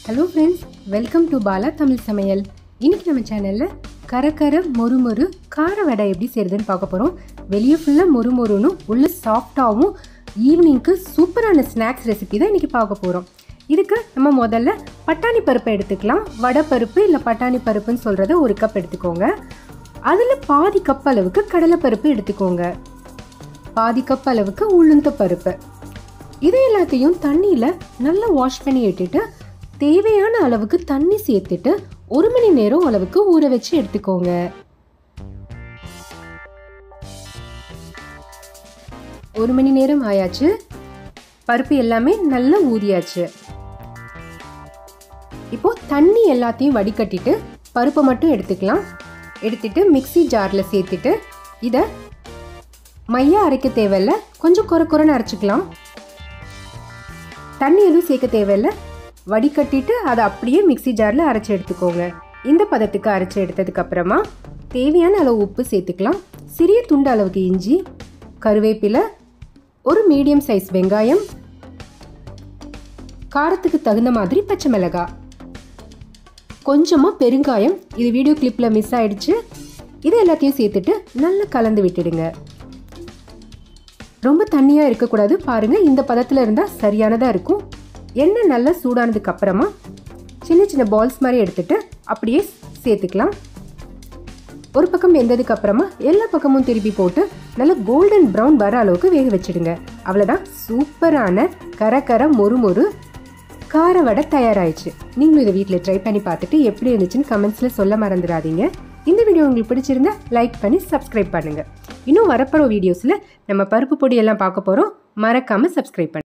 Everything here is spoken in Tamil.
hello friends welcome to Bala Tamil சமையல் இன்னைக்கு நம்ம சேனலில் கரக்கர மொறு மொறு கார வடை எப்படி செய்கிறதுன்னு பார்க்க போகிறோம் வெளியே ஃபுல்லாக மொறு மொறுன்னு உள்ள சாஃப்டாகவும் ஈவினிங்க்கு சூப்பரான ஸ்நாக்ஸ் ரெசிபி தான் இன்றைக்கி பார்க்க போகிறோம் இதுக்கு நம்ம முதல்ல பட்டாணி பருப்பை எடுத்துக்கலாம் வடை பருப்பு இல்லை பட்டாணி பருப்புன்னு சொல்கிறத ஒரு கப் எடுத்துக்கோங்க அதில் பாதி கப் அளவுக்கு கடலைப்பருப்பு எடுத்துக்கோங்க பாதி கப் அளவுக்கு உளுந்த பருப்பு இது எல்லாத்தையும் தண்ணியில் நல்லா வாஷ் பண்ணி இட்டுட்டு தேவையான அளவுக்கு தண்ணி சேர்த்துட்டு ஒரு மணி நேரம் அளவுக்கு ஊற வச்சு எடுத்துக்கோங்க ஒரு மணி நேரம் ஆயாச்சு பருப்பு எல்லாமே நல்லா ஊறியாச்சு இப்போ தண்ணி எல்லாத்தையும் வடிகட்டிட்டு பருப்பை மட்டும் எடுத்துக்கலாம் எடுத்துட்டு மிக்ஸி ஜாரில் சேர்த்துட்டு இதை மையா அரைக்க தேவையில்ல கொஞ்சம் குறை குறைன்னு அரைச்சிக்கலாம் தண்ணி எதுவும் சேர்க்க தேவையில்ல வடிகட்டிட்டு அதை அப்படியே மிக்ஸி ஜாரில் அரைச்சி எடுத்துக்கோங்க இந்த பதத்துக்கு அரைச்சி எடுத்ததுக்கு அப்புறமா தேவையான அளவு உப்பு சேர்த்துக்கலாம் சிறிய துண்டு அளவுக்கு இஞ்சி கருவேப்பிலை ஒரு மீடியம் சைஸ் வெங்காயம் காரத்துக்கு தகுந்த மாதிரி பச்சை மிளகாய் கொஞ்சமாக பெருங்காயம் இது வீடியோ கிளிப்பில் மிஸ் ஆயிடுச்சு இது எல்லாத்தையும் சேர்த்துட்டு நல்லா கலந்து விட்டுடுங்க ரொம்ப தண்ணியாக இருக்கக்கூடாது பாருங்கள் இந்த பதத்தில் இருந்தால் சரியானதாக இருக்கும் எண்ணெய் நல்லா சூடானதுக்கு அப்புறமா சின்ன சின்ன பால்ஸ் மாதிரி எடுத்துட்டு அப்படியே சேர்த்துக்கலாம் ஒரு பக்கம் வெந்ததுக்கு அப்புறமா எல்லா பக்கமும் திருப்பி போட்டு நல்லா கோல்டன் ப்ரௌன் வர அளவுக்கு வேக வச்சிடுங்க அவ்வளோதான் சூப்பரான கர கர மொறு மொறு கார வடை தயாராயிடுச்சு நீங்களும் இதை வீட்டில் ட்ரை பண்ணி பார்த்துட்டு எப்படி இருந்துச்சுன்னு கமெண்ட்ஸில் சொல்ல மறந்துடாதீங்க இந்த வீடியோ உங்களுக்கு பிடிச்சிருந்தா லைக் பண்ணி சப்ஸ்கிரைப் பண்ணுங்கள் இன்னும் வரப்போகிற வீடியோஸில் நம்ம பருப்பு பொடி எல்லாம் பார்க்க போகிறோம் மறக்காமல் சப்ஸ்கிரைப் பண்ணுங்க